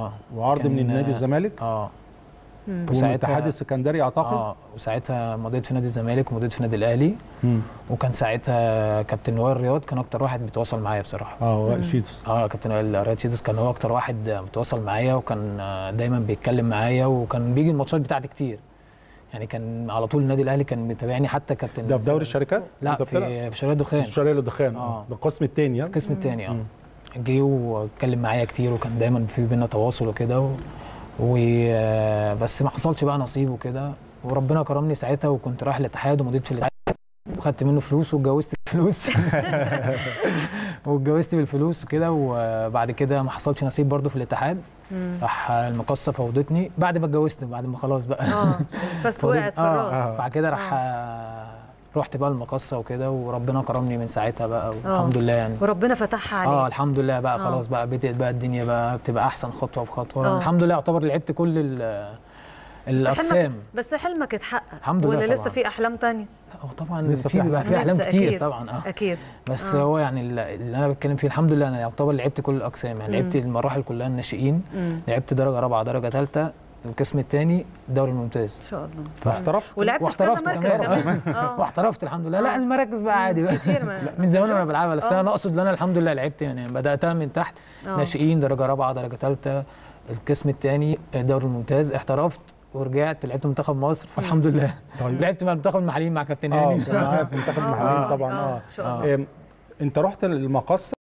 اه وعرض من كان- النادي الزمالك اه والاتحاد السكندري اعتقد اه وساعتها مضيت في نادي الزمالك ومضيت في نادي الاهلي مم. وكان ساعتها كابتن وائل رياض كان اكتر واحد بيتواصل معايا بصراحه اه وائل شيتوس اه كابتن وائل رياض شيتس كان هو اكتر واحد متواصل معايا وكان آه، دايما بيتكلم معايا وكان بيجي الماتشات بتاعتي كتير يعني كان على طول النادي الاهلي كان متابعني حتى كابتن ده في دوري الشركات لا أنت بتلعب؟ في في شركه دخان الشرقيه للدخان آه. اه ده القسم الثاني القسم الثاني اه جه واتكلم معايا كتير وكان دايما في بينا تواصل وكده و... و... آه، بس ما حصلش بقى نصيب وكده وربنا كرمني ساعتها وكنت رايح الاتحاد ومضيت في الاتحاد وخدت منه فلوس واتجوزت بالفلوس واتجوزت بالفلوس وكده وبعد كده ما حصلش نصيب برضو في الاتحاد راح المقصه فوضتني بعد ما اتجوزت بعد ما خلاص بقى اه فس وقعت في آه، الراس بعد كده راح آه، رحت بقى المقصه وكده وربنا كرمني من ساعتها بقى والحمد لله يعني وربنا فتحها اه عليك الحمد لله بقى آه. خلاص بقى بدأت بقى الدنيا بقى بتبقى احسن خطوه بخطوه آه. الحمد لله يعتبر لعبت كل ال- بس الاقسام حلمك بس حلمك اتحقق الحمد لله ولا لسه طبعاً. في احلام تانية هو طبعا لسه في في بيبقى في احلام لسه كتير أكيد. طبعا اه اكيد بس آه. هو يعني اللي اللي انا بتكلم فيه الحمد لله انا يعتبر لعبت كل الاقسام يعني لعبت المراحل كلها الناشئين مم. لعبت درجه رابعه درجه ثالثه القسم الثاني الدوري الممتاز ان شاء الله واحترفت ولعبت في كذا واحترفت مركز كمان. كمان اه واحترفت الحمد لله لا آه. المراكز بقى عادي بقى كتير ما- من زمان وانا بلعبها بس آه. انا اقصد ان انا الحمد لله لعبت يعني بداتها من تحت آه. ناشئين درجه رابعه درجه ثالثه القسم الثاني الدوري الممتاز احترفت ورجعت لعبت منتخب مصر فالحمد لله طيب. لعبت مع المنتخب المحليين مع كابتن اه هاني كان معايا في منتخب آه، المحليين آه، طبعا آه، اه إن شاء الله. آم، انت رحت المقص